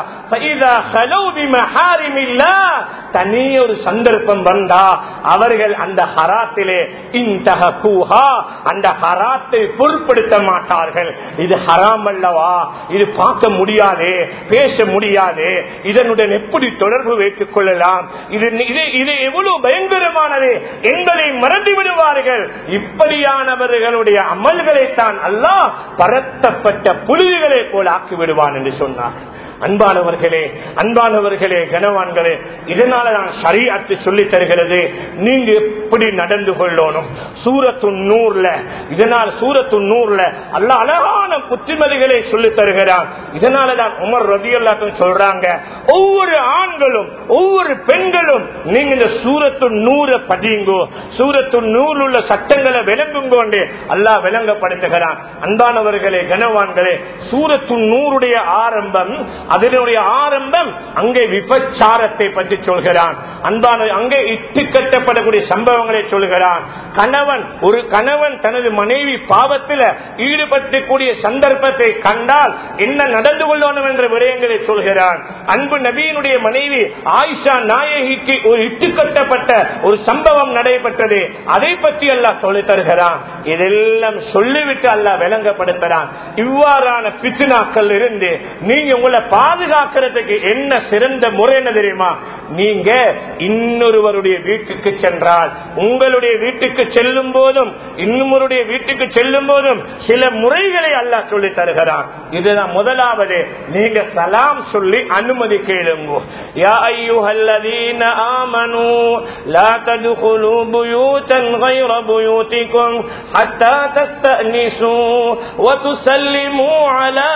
தனி ஒரு சந்தர்ப்பம் வந்தா அவர்கள் அந்த ஹராத்திலே இந்தக கூஹா அந்த ஹராத்தை பொருட்படுத்த மாட்டார்கள் இது ஹராம் அல்லவா இது பார்க்க முடியாது பேச முடியாது இதனுடன் எப்படி தொடர்பு வைத்துக் கொள்ளலாம் இது இது இது எவ்வளவு பயங்கரமானது என்பதை மறந்து விடுவார்கள் இப்படியானவர்களுடைய அமல்களைத்தான் அல்லாஹ் பரத்தப்பட்ட புலிகளை போல ஆக்கி விடுவான் என்று சொன்னார் அன்பானவர்களே அன்பானவர்களே கனவான்களே இதனால நான் சரியாத்து சொல்லி தருகிறது நீங்க எப்படி நடந்து கொள்ளணும் சூரத்து நூறுல இதனால் சூரத்து நூறுல அல்ல அழகான புத்திமதிகளை சொல்லி தருகிறான் இதனால தான் உமர் ரதி எல்லாத்தையும் சொல்றாங்க ஒவ்வொரு ஆண்களும் ஒவ்வொரு பெண்களும் நீங்க இந்த சூரத்து நூற பதியுங்கோ சூரத்து நூறு உள்ள சட்டங்களை விளங்குங்கோண்டு அல்லாஹ் விளங்கப்படுத்துகிறான் அன்பானவர்களே கனவான்களே சூரத்து நூறுடைய ஆரம்பம் அதனுடைய ஆரம்பம் அங்கே விபச்சாரத்தை பற்றி சொல்கிறான் அன்பான அங்கே இட்டு கட்டப்படக்கூடிய சம்பவங்களை சொல்கிறான் கணவன் ஒரு கணவன் தனது மனைவி பாவத்தில் ஈடுபட்டக்கூடிய சந்தர்ப்பத்தை கண்டால் என்ன நடந்து கொள்ளணும் என்ற விடயங்களை சொல்கிறான் அன்பு நபியினுடைய மனைவி ஆயிஷா நாயகிக்கு ஒரு இட்டு கட்டப்பட்ட ஒரு சம்பவம் நடைபெற்றது அதை பற்றி அல்லாஹ் சொல்லி தருகிறான் இதெல்லாம் சொல்லிவிட்டு அல்லாஹ் விளங்கப்படுத்துறான் இவ்வாறான பித்னாக்கள் இருந்து நீங்க உங்களை பாதுகாக்கிறதுக்கு என்ன சிறந்த முறை என்ன தெரியுமா நீங்க இன்னொருவருடைய வீட்டுக்கு சென்றால் உங்களுடைய வீட்டுக்கு செல்லும் போதும் இன்னொருடைய வீட்டுக்கு செல்லும் போதும் சில முறைகளை அல்லாஹ் சொல்லி தருகிறான் இதுதான் முதலாவது நீங்க சலாம் சொல்லி அனுமதி கேளுங்க யா அய்யுஹல்லதீன ஆமனூ லா ததுகுலு புயூதன் غير بيوتكم حتى تستأنسوا وتسلموا على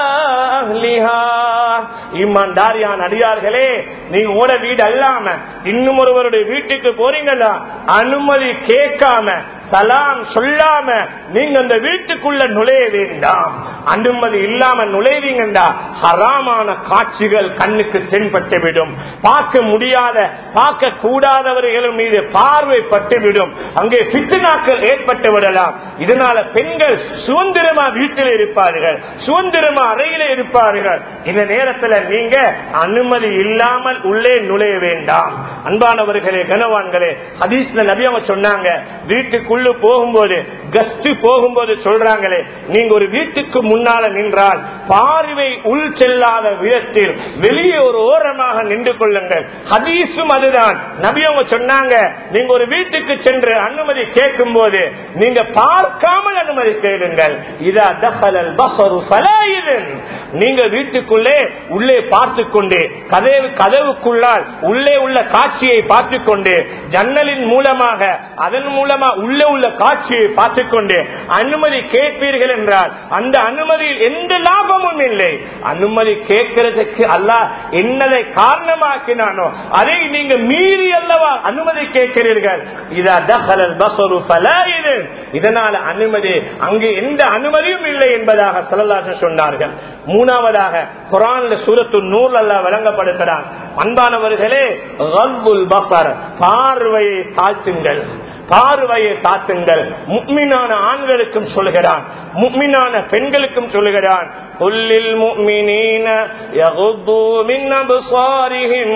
أهلها ஈமான்தாரியான் அடியார்களே நீங்க உங்களோட வீடு அல்லாம இன்னும் ஒருவருடைய வீட்டுக்கு போறீங்களா அனுமதி கேட்காம சலாம் சொல்லாம நீங்க அந்த வீட்டுக்குள்ள நுழைய வேண்டாம் அனுமதி இல்லாம நுழைவீங்கண்டா ஹராமான காட்சிகள் கண்ணுக்கு தென்பட்டுவிடும் பார்க்க முடியாத பார்க்க கூடாதவர்கள் மீது பார்வை பட்டுவிடும் அங்கே பித்துனாக்கள் ஏற்பட்டு விடலாம் இதனால பெண்கள் சுதந்திரமா வீட்டில் இருப்பார்கள் சுதந்திரமா அறையில இருப்பார்கள் இந்த நேரத்தில் நீங்க அனுமதி இல்லாமல் உள்ளே நுழைய வேண்டாம் அன்பானவர்களே கனவான்களே ஹதீஸ்ல நபி அவங்க சொன்னாங்க வீட்டுக்குள்ள போகும்போது கஸ்ட் போகும்போது சொல்றாங்களே நீங்க ஒரு வீட்டுக்கு முன்னால நின்றால் பார்வை உள் செல்லாத விதத்தில் வெளியே ஒரு ஓரமாக நின்று கொள்ளுங்கள் ஹதீஸும் அதுதான் நபி அவங்க சொன்னாங்க நீங்க ஒரு வீட்டுக்கு சென்று அனுமதி கேட்கும் போது நீங்க பார்க்காமல் அனுமதி கேளுங்கள் இதா தஹலல் பஸரு ஃபலாயிதன் நீங்க வீட்டுக்குள்ளே உள்ளே பார்த்து கொண்டு கதவு கதவுக்குள்ளால் உள்ளே உள்ள காட்சியை பார்த்து கொண்டு ஜன்னலின் மூலமாக அதன் மூலமா உள்ளே உள்ள காட்சியை பார்த்து கொண்டு அனுமதி கேட்பீர்கள் என்றால் அந்த அனுமதியில் எந்த லாபமும் இல்லை அனுமதி கேட்கிறதுக்கு அல்லாஹ் என்னதை காரணமாக்கினானோ அதை நீங்க மீறி அல்லவா அனுமதி கேட்கிறீர்கள் இதா தஹலல் பஸரு ஃபலாயிதன் இதனால அனுமதி அங்கு எந்த அனுமதியும் இல்லை என்பதாக சொல்லலாசன் சொன்னார்கள் மூணாவதாக குரான்ல சூரத்து நூல் அல்ல வழங்கப்படுகிறான் அன்பானவர்களே கல்புல் பசர் பார்வையை தாழ்த்துங்கள் பார்வையை தாத்துங்கள் முக்மினான ஆண்களுக்கும் சொல்கிறான் முக்மினான பெண்களுக்கும் சொல்கிறான் قل للمؤمنين يغضوا من أبصارهم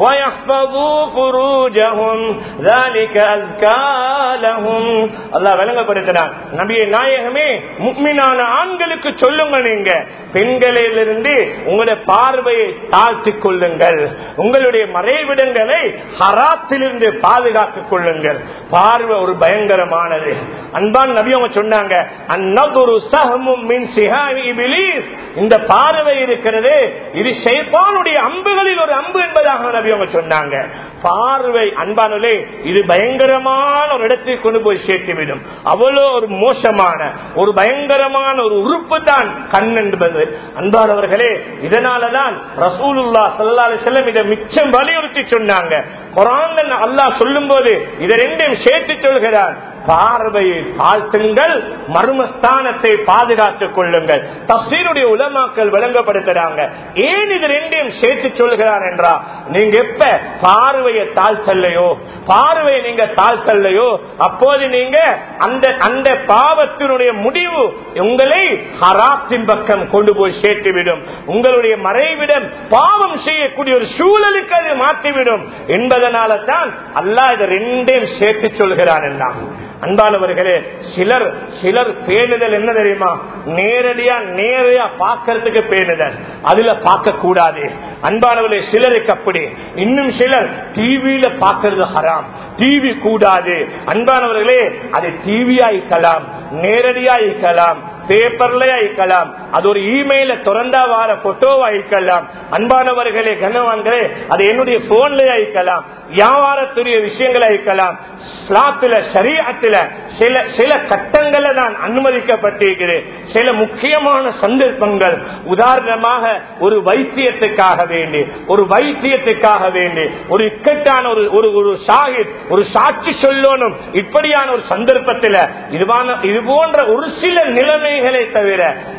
ويحفظوا فروجهم ذلك أزكى لهم الله விளங்கப்படுத்தினார் நபிய நாயகமே முக்மினான ஆண்களுக்கு சொல்லுங்க நீங்க பெண்களிலிருந்து உங்களுடைய பார்வையை தாழ்த்திக் கொள்ளுங்கள் உங்களுடைய மறைவிடங்களை ஹராத்திலிருந்து பாதுகாத்துக் கொள்ளுங்கள் பார்வை ஒரு பயங்கரமானது அன்பான் நபி அவங்க சொன்னாங்க அந்நதுரு சஹமும் மின் சிஹாமி இபிலீஸ் இந்த பார்வை இருக்கிறது இது ஷைத்தானுடைய அம்புகளில் ஒரு அம்பு என்பதாக நபி அவங்க சொன்னாங்க பார்வை அன்பானே இது பயங்கரமான ஒரு இடத்தை கொண்டு போய் சேர்த்துவிடும் அவ்வளோ ஒரு மோசமான ஒரு பயங்கரமான ஒரு உறுப்பு தான் கண் என்பது அன்பானவர்களே இதனாலதான் ரசூலுல்லா சல்லா செல்லம் இதை மிச்சம் வலியுறுத்தி சொன்னாங்க குரான் அல்லாஹ் சொல்லும் போது இதை ரெண்டையும் சேர்த்து சொல்கிறார் பார்வையை தாழ்த்துங்கள் மர்மஸ்தானத்தை பாதுகாத்துக் கொள்ளுங்கள் தப்சீருடைய உலமாக்கள் விளங்கப்படுத்துறாங்க ஏன் இது ரெண்டையும் சேர்த்து சொல்கிறார் என்றா நீங்க எப்ப பார்வையை தாழ்த்தல்லையோ பார்வையை நீங்க தாழ்த்தல்லையோ அப்போது நீங்க அந்த அந்த பாவத்தினுடைய முடிவு உங்களை ஹராத்தின் பக்கம் கொண்டு போய் சேர்த்துவிடும் உங்களுடைய மறைவிடம் பாவம் செய்யக்கூடிய ஒரு சூழலுக்கு அது மாற்றிவிடும் என்பதனால தான் அல்லாஹ் இதை ரெண்டையும் சேர்த்து சொல்கிறார் என்றான் அன்பானவர்களே சிலர் சிலர் பேணுதல் என்ன தெரியுமா நேரடியா நேரடியா பார்க்கறதுக்கு பேணுதல் அதுல பார்க்க கூடாது அன்பானவர்களே சிலருக்கு அப்படி இன்னும் சிலர் டிவியில பார்க்கறது ஹராம் டிவி கூடாது அன்பானவர்களே அது டிவியா இருக்கலாம் நேரடியா இருக்கலாம் பேப்பர்ல அயக்கலாம் அது ஒரு இமெயில திறந்தா வார போட்டோவா அயக்கலாம் அன்பானவர்களே கனவான்களே அது என்னுடைய போன்ல அயக்கலாம் வியாபாரத்துடைய விஷயங்களை அயக்கலாம் ஸ்லாத்துல சரியத்துல சில சில கட்டங்களை நான் அனுமதிக்கப்பட்டிருக்கிறேன் சில முக்கியமான சந்தர்ப்பங்கள் உதாரணமாக ஒரு வைத்தியத்துக்காக வேண்டி ஒரு வைத்தியத்துக்காக வேண்டி ஒரு இக்கட்டான ஒரு ஒரு ஒரு ஷாஹித் ஒரு சாட்சி சொல்லணும் இப்படியான ஒரு சந்தர்ப்பத்தில் இதுவான இது போன்ற ஒரு சில நிலைமைகளை தவிர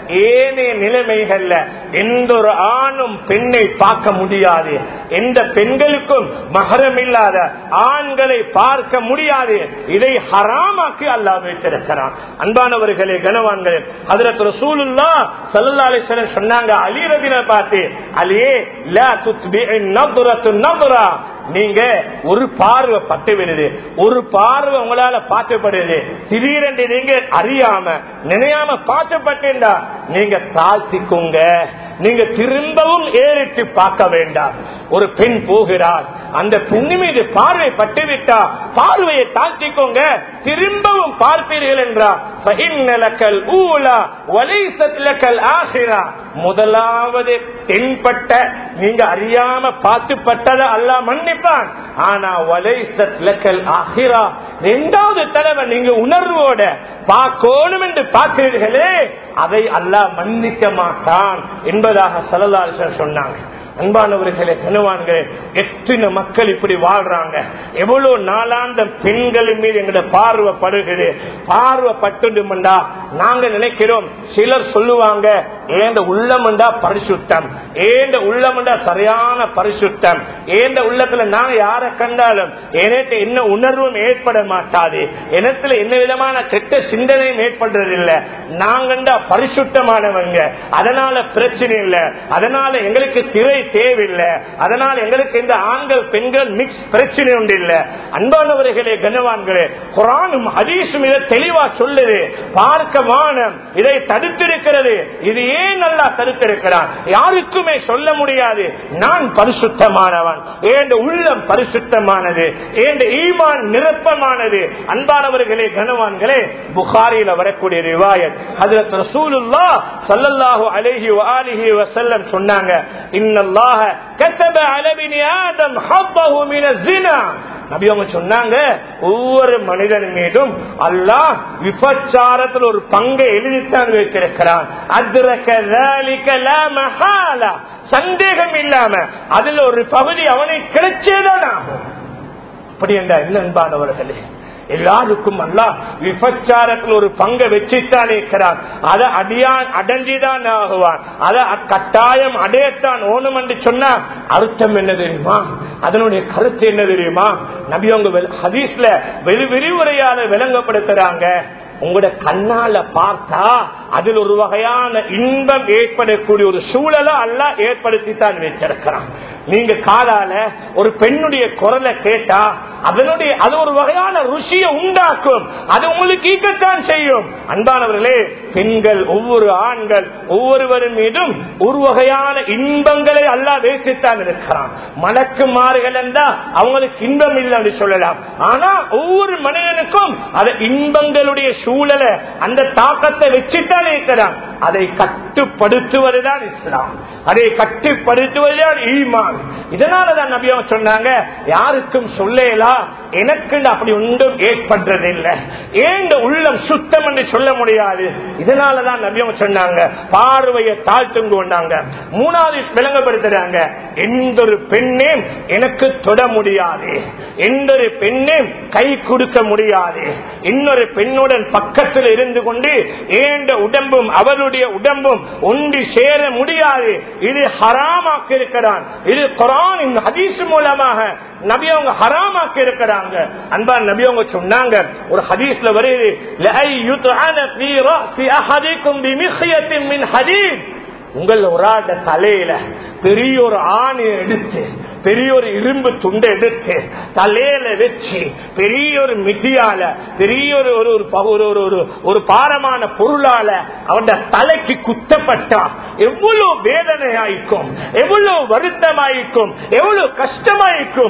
ஏனைய நிலைமைகள்ல எந்த ஒரு ஆணும் பெண்ணை பார்க்க முடியாது எந்த பெண்களுக்கும் மகரம் இல்லாத ஆண்களை பார்க்க முடியாது இதை ஹராமாக்கி அல்லாஹ் வைத்திருக்கிறான் அன்பானவர்களே கனவான்களே அதுல ரசூலுல்லா சல்லல்லாஹு அலைஹி வஸல்லம் சொன்னாங்க அலி ரபின பார்த்து அலியே லா துத்பிஇ நத்ரத்து நத்ரா நீங்க ஒரு பார்வை பட்டு விடுது ஒரு பார்வை உங்களால பார்க்கப்படுது திடீரென்று நீங்க அறியாம நினையாம பார்க்கப்பட்டா நீங்க தாழ்த்திக்குங்க நீங்க திரும்பவும் ஏறிட்டு பார்க்க வேண்டாம் ஒரு பெண் போகிறார் அந்த பெண் மீது பார்வை பட்டுவிட்டா பார்வையை தாழ்த்திக்கோங்க திரும்பவும் பார்ப்பீர்கள் என்றார் ஃபஹின்னலக்கல் ஊலா வலைசத்லக்கல் ஆசிரா முதலாவது தென்பட்ட நீங்க அறியாம பார்த்துப்பட்டதை அல்லாஹ் மன்னிப்பான் ஆனா வலைசத்லக்கல் ஆசிரா இரண்டாவது தடவை நீங்க உணர்வோட பார்க்கணும் என்று பார்க்கிறீர்களே அதை அல்லாஹ் மன்னிக்க மாட்டான் என்பதாக சலதாரிசர் சொன்னாங்க அன்பானவர்களே கனவான்களே எத்தனை மக்கள் இப்படி வாழ்றாங்க எவ்வளவு நாளாந்த பெண்கள் மீது எங்கட பார்வை படுகிறது பார்வை பட்டுடுமெண்டா நாங்க நினைக்கிறோம் சிலர் சொல்லுவாங்க ஏந்த உள்ளமண்டா பரிசுத்தம் ஏந்த உள்ளமண்டா சரியான பரிசுத்தம் ஏந்த உள்ளத்துல நாங்க யாரை கண்டாலும் எனக்கு என்ன உணர்வும் ஏற்பட மாட்டாது எனத்துல என்ன விதமான கெட்ட சிந்தனையும் ஏற்படுறதில்லை நாங்கண்டா பரிசுத்தமானவங்க அதனால பிரச்சனை இல்லை அதனால எங்களுக்கு திரை தேவையில்லை அதனால எங்களுக்கு இந்த ஆண்கள் பெண்கள் மிக்ஸ் பிரச்சனை உண்டு இல்ல அன்பானவர்களே கனவான்களே குரானும் ஹதீஸும் இதை தெளிவா சொல்லுது பார்க்க வானம் இதை தடுத்திருக்கிறது இது ஏன் நல்லா தடுத்திருக்கிறான் யாருக்குமே சொல்ல முடியாது நான் பரிசுத்தமானவன் ஏண்ட உள்ளம் பரிசுத்தமானது ஏண்ட ஈமான் நிரப்பமானது அன்பானவர்களே கனவான்களே புகாரியில வரக்கூடிய ரிவாயத் அதுல ரசூலுல்லா சல்லல்லாஹு அலைஹி வஆலிஹி வஸல்லம் சொன்னாங்க இன்னல்லாஹ கத்தப அல பினி ஆதம் ஹப்பஹு மின ஸினா நபி அவங்க சொன்னாங்க ஒவ்வொரு மனிதன் மீதும் அல்லாஹ் விபச்சாரத்தில் ஒரு பங்கை எழுதித்தான் வைத்திருக்கிறான் அத்ரக ذلك لا محالة சந்தேகம் இல்லாம அதுல ஒரு பகுதி அவனை கிடைச்சேதான் ஆகும் அப்படி என்றா என்ன அன்பானவர்களே எல்லாருக்கும் அல்ல விபச்சாரத்தில் ஒரு பங்கை வச்சுத்தான் இருக்கிறான் அதை அடியான் அடைஞ்சுதான் ஆகுவான் அதை கட்டாயம் அடையத்தான் ஓணும் என்று சொன்னா அர்த்தம் என்ன தெரியுமா அதனுடைய கருத்து என்ன தெரியுமா நபி அவங்க ஹதீஸ்ல வெறு விரிவுரையால விளங்கப்படுத்துறாங்க உங்களோட கண்ணால பார்த்தா அதில் ஒரு வகையான இன்பம் ஏற்படக்கூடிய ஒரு சூழலை அல்ல ஏற்படுத்தித்தான் வச்சிருக்கிறான் நீங்க காலால ஒரு பெண்ணுடைய குரலை கேட்டா அதனுடைய அது ஒரு வகையான ருசியை உண்டாக்கும் அது உங்களுக்கு ஈக்கத்தான் செய்யும் அன்பானவர்களே பெண்கள் ஒவ்வொரு ஆண்கள் ஒவ்வொருவரும் மீதும் ஒரு வகையான இன்பங்களை அல்லா வைத்துத்தான் இருக்கிறான் மலக்கு மாறுகள் என்றா அவங்களுக்கு இன்பம் இல்லை என்று சொல்லலாம் ஆனா ஒவ்வொரு மனிதனுக்கும் அது இன்பங்களுடைய சூழலை அந்த தாக்கத்தை வச்சுத்தான் இருக்கிறான் அதை கட்டுப்படுத்துவதுதான் இஸ்லாம் அதை கட்டுப்படுத்துவதுதான் ஈமான் இதனாலதான் நபியா சொன்னாங்க யாருக்கும் சொல்லலாம் எனக்கு அப்படி ஒன்றும் ஏற்படுறதில்லை ஏண்ட உள்ளம் சுத்தம் என்று சொல்ல முடியாது இதனாலதான் நபியா சொன்னாங்க பார்வையை தாழ்த்துங்க கொண்டாங்க மூணாவது விளங்கப்படுத்துறாங்க எந்த ஒரு பெண்ணையும் எனக்கு தொட முடியாது எந்த ஒரு பெண்ணையும் கை கொடுக்க முடியாது இன்னொரு பெண்ணுடன் பக்கத்தில் இருந்து கொண்டு ஏண்ட உடம்பும் அவருடைய உடம்பும் ஒன்றி சேர முடியாது இது ஹராமாக்கி இருக்கிறான் இது குரான் ஹதீஸ் மூலமாக நபி அவங்க ஹராமாக்கி இருக்கிறாங்க அன்பா நபி அவங்க சொன்னாங்க ஒரு ஹதீஸ்ல வருது உங்கள் ஒரு ஆட தலையில பெரிய ஒரு ஆணி எடுத்து பெரிய ஒரு இரும்பு துண்டை எடுத்து தலையில வச்சு பெரிய ஒரு மிதியால பெரிய ஒரு ஒரு ஒரு ஒரு ஒரு பாரமான பொருளால அவன் தலைக்கு குத்தப்பட்டா எவ்வளவு வேதனையாய்க்கும் எவ்வளவு வருத்தமாய்க்கும் எவ்வளவு கஷ்டமாய்க்கும்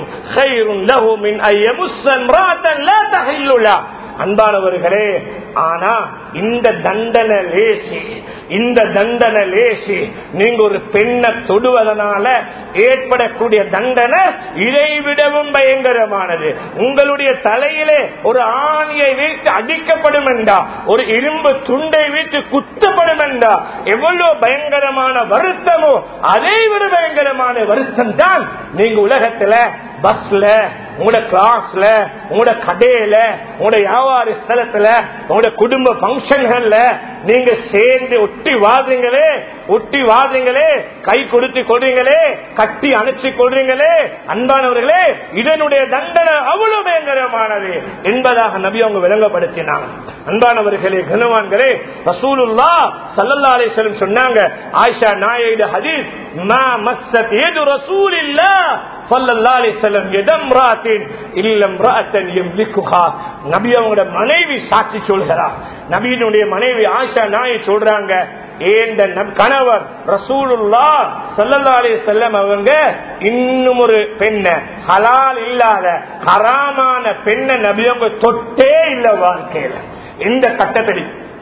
அன்பானவர்களே ஆனா இந்த தண்டனை லேசி இந்த தண்டனை லேசி நீங்க ஒரு பெண்ணை தொடுவதனால ஏற்படக்கூடிய தண்டனை இதை விடவும் பயங்கரமானது உங்களுடைய தலையிலே ஒரு ஆணியை வைத்து அடிக்கப்படும் என்றா ஒரு இரும்பு துண்டை வைத்து குத்தப்படும் என்றா எவ்வளவு பயங்கரமான வருத்தமோ அதை விட பயங்கரமான வருத்தம் தான் நீங்க உலகத்துல பஸ்ல உங்களோட கிளாஸ்ல உங்களோட கடையில உங்களோட வியாபார ஸ்தலத்துல உங்களோட குடும்ப பங்கன்கள்ல நீங்க சேர்ந்து ஒட்டி வாழ்றீங்களே ஒட்டி வாழ்றீங்களே கை கொடுத்து கொள்றீங்களே கட்டி அணைச்சு கொள்றீங்களே அன்பானவர்களே இதனுடைய தண்டனை அவ்வளவு பயங்கரமானது என்பதாக நபி அவங்க விளங்கப்படுத்தினாங்க அன்பானவர்களே கனவான்களே ரசூலுல்லா சல்லல்லா அலிஸ்லம் சொன்னாங்க ஆயிஷா நாயுடு ஹதீஸ் மா மஸ்ஸத் யது ரசூலில்லா ஸல்லல்லாஹு அலைஹி வஸல்லம் யதம்ராத்தின் இல்லம் ரஅத்தன் யம்லிகுஹா நபி அவங்களோட மனைவி சாட்சி சொல்கிறார் நபியினுடைய மனைவி ஆயிஷா நாயை சொல்றாங்க ஏந்த நம் கணவர் ரசூலுல்லா ஸல்லல்லாஹு அலைஹி வஸல்லம் அவங்க இன்னும் ஒரு பெண்ண ஹலால் இல்லாத ஹராமான பெண்ணை நபி அவங்க தொட்டே இல்ல வாழ்க்கையில இந்த கட்டத்தடி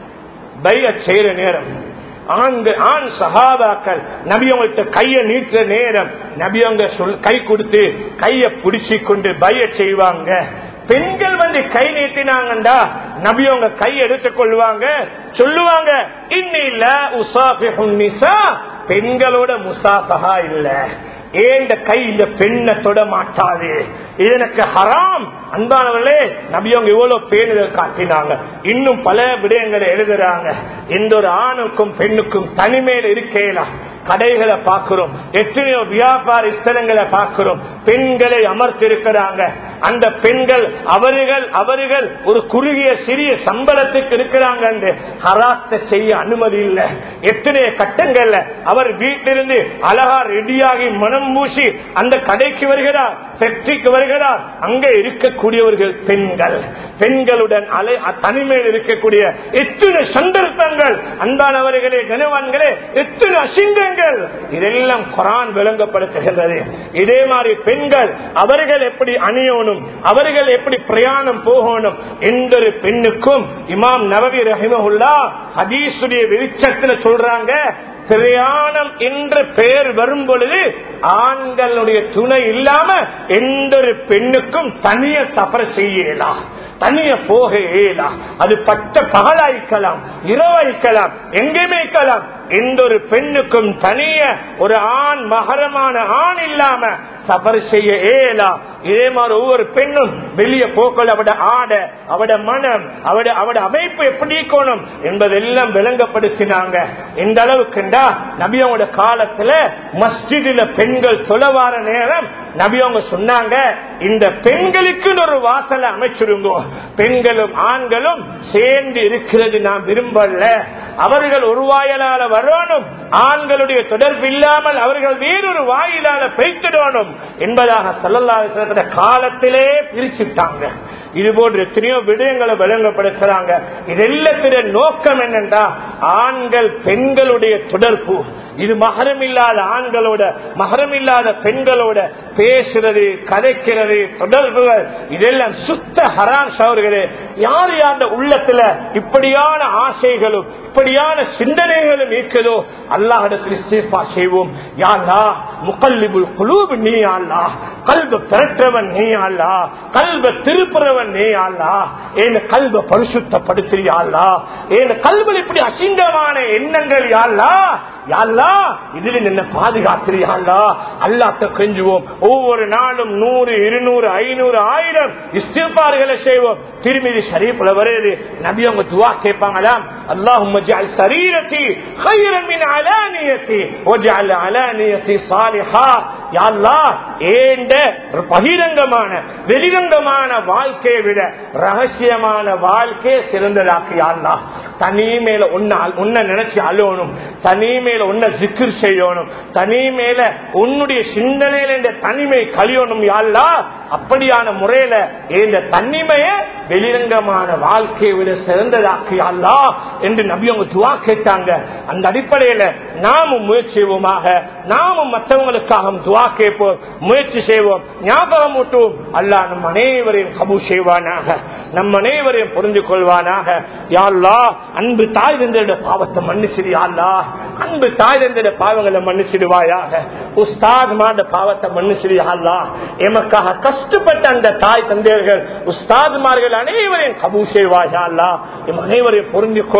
பைய செய்யற நேரம் ஆண்கள் ஆண் சகாபாக்கள் நபியவங்கள்ட்ட கைய நீட்டுற நேரம் நபியவங்க சொல் கை கொடுத்து கைய பிடிச்சு கொண்டு பய செய்வாங்க பெண்கள் வந்து கை நீட்டினாங்கண்டா நபியவங்க கை எடுத்துக் கொள்வாங்க சொல்லுவாங்க இன்னில்ல உசாஃபிஹுன்னிசா பெண்களோட முசாஃபஹா இல்ல ஏண்ட கை இந்த பெண்ணை தொட மாட்டாது இது எனக்கு ஹராம் அன்பானவர்களே நபியவங்க இவ்வளவு பேணுதல் காட்டினாங்க இன்னும் பல விடயங்களை எழுதுறாங்க எந்த ஒரு ஆணுக்கும் பெண்ணுக்கும் தனிமையில் இருக்கலாம் கடைகளை பார்க்கிறோம் எத்தனையோ வியாபார ஸ்தலங்களை பார்க்கிறோம் பெண்களை அமர்த்திருக்கிறாங்க அந்த பெண்கள் அவர்கள் அவர்கள் ஒரு குறுகிய சிறிய சம்பளத்துக்கு இருக்கிறாங்க என்று ஹராத்த செய்ய அனுமதி இல்லை எத்தனைய கட்டங்கள்ல அவர் வீட்டிலிருந்து அழகா ரெடியாகி மனம் பூசி அந்த கடைக்கு வருகிறார் ஃபேக்டரிக்கு வருகிறார் அங்கே இருக்கக்கூடியவர்கள் பெண்கள் பெண்களுடன் அலை தனிமையில் இருக்கக்கூடிய எத்தனை சந்தர்ப்பங்கள் அன்பானவர்களே கனவான்களே எத்தனை அசிங்கங்கள் இதெல்லாம் குரான் விளங்கப்படுத்துகின்றது இதே மாதிரி பெண்கள் அவர்கள் எப்படி அணியணும் அவர்கள் எப்படி பிரயாணம் போகணும் எந்த ஒரு பெண்ணுக்கும் இமாம் நவவி ரஹிமஹுல்லா ஹதீசுடைய வெளிச்சத்துல சொல்றாங்க பிரயாணம் என்ற பெயர் வரும் பொழுது ஆண்களுடைய துணை இல்லாம எந்த ஒரு பெண்ணுக்கும் தனிய சஃபர் செய்யலாம் தனிய போக இயலாம் அது பட்ட பகலாய்க்கலாம் இரவாய்க்கலாம் எங்கேயுமே இருக்கலாம் எந்த ஒரு பெண்ணுக்கும் தனிய ஒரு ஆண் மகரமான ஆண் இல்லாம சபர் செய்ய ஏலா இதே மாதிரி ஒவ்வொரு பெண்ணும் வெளியே போக்கள் அவட ஆட அவட மனம் அவட அவட அமைப்பு எப்படி இருக்கணும் என்பதெல்லாம் விளங்கப்படுத்தினாங்க இந்த அளவுக்குண்டா நபியோட காலத்துல மஸ்ஜிதில பெண்கள் தொலைவார நேரம் நபியவங்க சொன்னாங்க இந்த பெண்களுக்கு ஒரு வாசலை அமைச்சிருங்கோ பெண்களும் ஆண்களும் சேர்ந்து இருக்கிறது நான் விரும்பல அவர்கள் ஒரு வாயிலால வரணும் ஆண்களுடைய தொடர்பு இல்லாமல் அவர்கள் வேறொரு வாயிலால பெய்த்திடணும் என்பதாக சல்லல்லா காலத்திலே பிரிச்சுட்டாங்க இது போன்ற எத்தனையோ விடயங்களை விளங்கப்படுத்துறாங்க இது எல்லாத்தின நோக்கம் என்னென்றா ஆண்கள் பெண்களுடைய தொடர்பு இது மகரம் இல்லாத ஆண்களோட மகரம் இல்லாத பெண்களோட பேசுறது கதைக்கிறது தொடர்புகள் இதெல்லாம் சுத்த ஹரான் சவர்களே யார் யார் உள்ளத்துல இப்படியான ஆசைகளும் இப்படியான சிந்தனைகளும் இருக்குதோ அல்லாஹிடத்தில் சேஃபா செய்வோம் யாரா முகல்லிபுல் குலூப் நீ அல்லா கல்வ திரட்டவன் நீ அல்லா கல்வ திருப்புறவன் நீ அல்லா என் கல்வ பரிசுத்தப்படுத்தியாளா என் கல்வல் இப்படி அசிங்கமான எண்ணங்கள் யாழ்லா யாழ்லா இதுல என்ன பாதுகாத்திரியாளா அல்லாத்த கெஞ்சுவோம் ஒவ்வொரு நாளும் நூறு இருநூறு ஐநூறு ஆயிரம் இஸ்திபார்களை செய்வோம் திருமதி ஷரீப்ல வருது நபி அவங்க துவா கேட்பாங்களாம் அல்லாஹும் சரீரத்தி خيرا من علانيتي واجعل علانيتي صالحا يا الله ஏண்ட பகிரங்கமான வெளிரங்கமான வாழ்க்கையை விட ரகசியமான வாழ்க்கையை சிறந்ததாக்கு யாருலா தனிமேல உன்ன நினைச்சு அழுவணும் தனிமேல உன்ன சிக்கர் செய்யணும் தனிமேல உன்னுடைய சிந்தனையில இந்த தனிமை கழியணும் யாருலா அப்படியான முறையில இந்த தனிமைய வெளிரங்கமான வாழ்க்கையை விட சிறந்ததாக்கு அல்லா என்று நபி அவங்க துவா கேட்டாங்க அந்த அடிப்படையில நாமும் முயற்சி செய்வோமாக நாமும் மற்றவங்களுக்காக துவா கேட்போம் முயற்சி செய்வோம் ஞாபகம் ஊட்டுவோம் அல்லா நம் அனைவரையும் கபு செய்வானாக நம் அனைவரையும் புரிந்து கொள்வானாக யாழ்லா அன்பு தாய் தந்த பாவத்தை மன்னிச்சிடு யாழ்லா அன்பு தாய் தந்த பாவங்களை மன்னிச்சிடுவாயாக உஸ்தாத் மாத பாவத்தை மன்னிச்சிடு யாழ்லா எமக்காக கஷ்டப்பட்ட அந்த தாய் தந்தையர்கள் உஸ்தாத்மார்கள் அனைவரையும் கபூ செய்வாயா அல்லா எம் அனைவரையும் பொருந்திக்கோ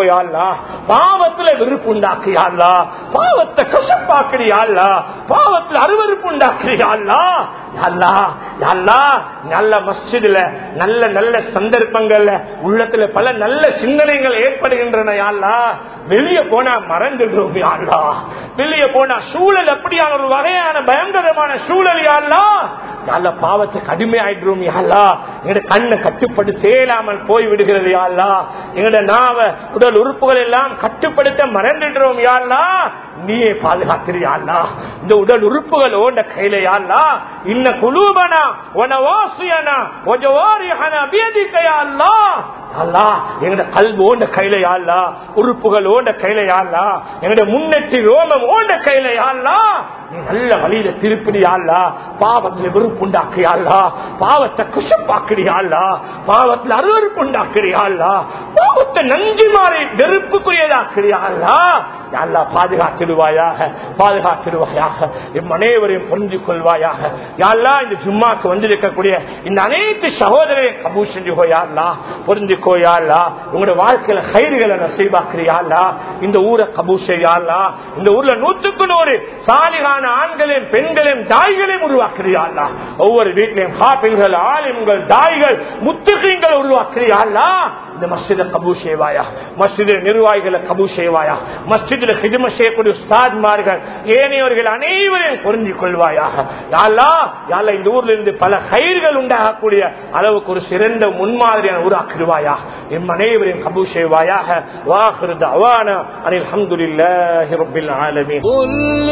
யாழ்லா பாவத்துல வெறுப்பு உண்டாக்கியாள்லா பாவத்தை கசப்பாக்குறியாள்லா பாவத்துல அருவருப்பு உண்டாக்குறியாள்லா யாழ்லா யாழ்லா நல்ல மஸ்ஜிதுல நல்ல நல்ல சந்தர்ப்பங்கள்ல உள்ளத்துல பல நல்ல சிந்தனைகள் ஏற்படுகின்றன யாழ்லா வெளியே போனா மறந்துடுறோம் யாழ்லா வெளியே போனா சூழல் அப்படியான ஒரு வகையான பயங்கரமான சூழல் யாழ்லா நல்ல பாவத்துக்கு அடிமையாயிடுறோம் யாழ்லா எங்கட கண்ணை கட்டுப்படுத்த இயலாமல் போய் விடுகிறது யாழ்லா எங்கட நாவ உடல் உறுப்புகள் எல்லாம் கட்டுப்படுத்த மறந்துடுறோம் யாழ்லா நீயே பாதுகாக்கிறியாள்லா இந்த உடல் உறுப்புகள் ஓண்ட கையில யாழ்லா இன்ன குலூபனா உன வாசியனா கொஞ்சம் வாரியனா வேதிக்கையா அல்லா அல்லா எங்கட கல்வி ஓண்ட கையில யாழ்லா உறுப்புகள் ஓண்ட கையில யாழ்லா எங்கட முன்னெற்றி ரோமம் ஓண்ட கையில யாழ்லா நீ நல்ல வழியில திருப்பிடியாள்லா பாவத்துல வெறுப்பு உண்டாக்குறியாள்லா பாவத்தை குஷப்பாக்குறியாள்லா பாவத்துல அருவறுப்பு உண்டாக்குறியாள்லா பாவத்தை நஞ்சு மாறி வெறுப்புக்குரியதாக்குறியாள்லா யாழ்லா பாதுகாத்திடுவாயாக பாதுகாத்திடுவாயாக எம் அனைவரையும் புரிஞ்சு கொள்வாயாக யாழ்லா இந்த ஜும்மாக்கு வந்திருக்கக்கூடிய இந்த அனைத்து சகோதரையும் கபூ செஞ்சுக்கோயாள்லா புரிஞ்சுக்கோயாள்லா உங்களோட வாழ்க்கையில கயிறுகளை நசைவாக்குறியாள்லா இந்த ஊரை கபூ செய்யாள்லா இந்த ஊர்ல நூத்துக்கு நூறு சாலிகான ஆண்களையும் பெண்களையும் தாய்களையும் உருவாக்குறியாள்லா ஒவ்வொரு வீட்டிலையும் ஹாப்பிள்கள் ஆலிம்கள் தாய்கள் முத்துகீங்கள் உருவாக்குறியாள்லா இந்த மஸ்ஜித கபூ செய்வாயா மஸ்ஜித நிர்வாகிகளை கபூ செய்வாயா மஸ்ஜிதில் ஹிதும செய்யக்கூடிய உஸ்தாத்மார்கள் ஏனையவர்கள் அனைவரையும் புரிஞ்சு கொள்வாயாக யாழ்லா யாழ்லா இந்த ஊர்ல இருந்து பல கயிர்கள் உண்டாகக்கூடிய அளவுக்கு ஒரு சிறந்த முன்மாதிரியான ஊராக்கிடுவாயா எம் அனைவரையும் கபூ செய்வாயாக வாஹிரு தவான அனில் அல்ஹம்துலில்லாஹி ரப்பில் ஆலமீன் قل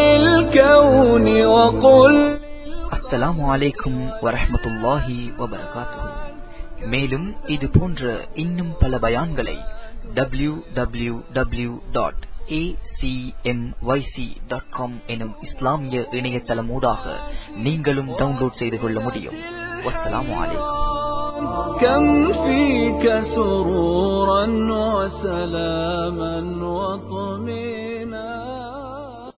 للكون وقل அஸ்ஸலாமு அலைக்கும் வரஹ்மத்துல்லாஹி வபரகாத்துஹு மேலும் இது போன்ற இன்னும் பல பயான்களை W W W dot dot com எனும் இஸ்லாமிய இணையதளமூடாக நீங்களும் டவுன்லோட் செய்து கொள்ள முடியும் வஸ்ஸலாமு அலைக்கும் كم فيك سرورا وسلاما وطمئنا